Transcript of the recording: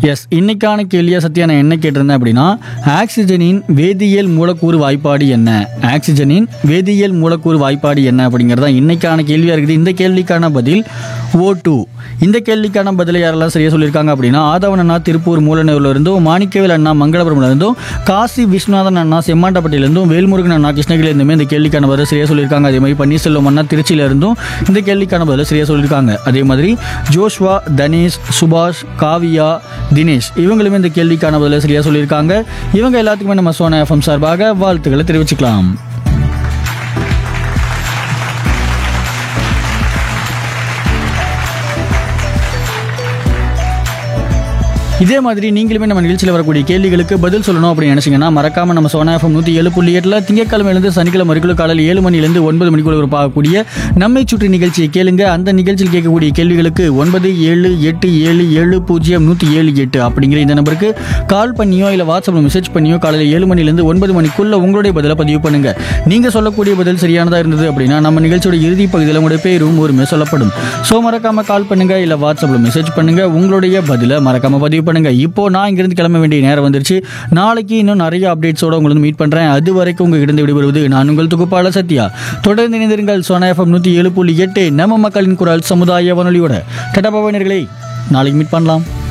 S இன்னைக்கான கேள்வியா சத்யா நான் என்ன கேட்டிருந்தேன் அப்படின்னா ஆக்சிஜனின் வேதியியல் மூலக்கூறு வாய்ப்பாடு என்ன ஆக்சிஜனின் வேதியியல் மூலக்கூறு வாய்ப்பாடு என்ன அப்படிங்கிறது தான் இன்னைக்கான கேள்வியா இருக்குது இந்த கேள்விக்கான பதில் ஓ டூ இந்த கேள்விக்கான பதிலை யாரெல்லாம் சரியா சொல்லியிருக்காங்க அப்படின்னா ஆதவன் அண்ணா திருப்பூர் மூலநூர்ல இருந்தும் மாணிக்கவேல் அண்ணா மங்களபுரம்ல இருந்தும் காசி விஸ்வநாதன் அண்ணா செம்மாண்டப்பட்டியில இருந்தும் வேல்முருகன் அண்ணா கிருஷ்ணகிரில இருந்துமே இந்த கேள்விக்கான பதில் சரியா சொல்லியிருக்காங்க அதே மாதிரி பன்னீர்செல்வம் அண்ணா திருச்சியில இருந்தும் இந்த கேள்விக்கான பதில் சரியா சொல்லியிருக்காங்க அதே மாதிரி ஜோஷ்வா தனேஷ் சுபாஷ் காவியா தினேஷ் இவங்களுமே இந்த கேள்விக்கான பதில சரியா சொல்லியிருக்காங்க இவங்க எல்லாத்துக்குமே நம்ம சோனா எஃப்எம் சார்பாக வாழ்த்துக்களை தெரிவிச்சுக்கலாம் இதே மாதிரி நீங்களுமே நம்ம நிகழ்ச்சியில் வரக்கூடிய கேள்விகளுக்கு பதில் சொல்லணும் அப்படின்னு நினைச்சீங்கன்னா மறக்காம நம்ம சோனா எஃப்எம் நூற்றி ஏழு புள்ளி எட்டில் திங்கக்கிழமையிலேருந்து சனிக்கிழமை வரைக்கும் காலையில் ஏழு மணிலேருந்து ஒன்பது மணிக்குள்ள ஒரு பார்க்கக்கூடிய நம்மை சுற்றி நிகழ்ச்சியை கேளுங்க அந்த நிகழ்ச்சியில் கேட்கக்கூடிய கேள்விகளுக்கு ஒன்பது ஏழு எட்டு ஏழு ஏழு பூஜ்ஜியம் நூற்றி ஏழு எட்டு அப்படிங்கிற இந்த நம்பருக்கு கால் பண்ணியோ இல்லை வாட்ஸ்அப்பில் மெசேஜ் பண்ணியோ காலையில் ஏழு மணிலேருந்து ஒன்பது மணிக்குள்ள உங்களுடைய பதிலை பதிவு பண்ணுங்க நீங்க சொல்லக்கூடிய பதில் சரியானதா இருந்தது அப்படின்னா நம்ம நிகழ்ச்சியோட இறுதி பகுதியில் உங்களுடைய பேரும் ஒருமே சொல்லப்படும் ஸோ மறக்காம கால் பண்ணுங்க இல்லை வாட்ஸ்அப்பில் மெசேஜ் பண்ணுங்க உங்களுடைய பதிலை மறக்காம பதிவு பண்ணுங்க இப்போ நான் இங்கிருந்து கிளம்ப வேண்டிய நேரம் வந்துருச்சு நாளைக்கு இன்னும் நிறைய அப்டேட்ஸோட உங்களை மீட் பண்றேன் அது வரைக்கும் உங்ககிட்ட விடுபடுவது நான் உங்கள் துகுப்பாளர் சத்யா தொடர்ந்து இணைந்திருங்கள் சோனா எஃப்எம் நூற்றி ஏழு புள்ளி எட்டு நம்ம மக்களின் குரல் சமுதாய வானொலியோட டட்டா பவனர்களே நாளைக்கு மீட் பண்ணலாம்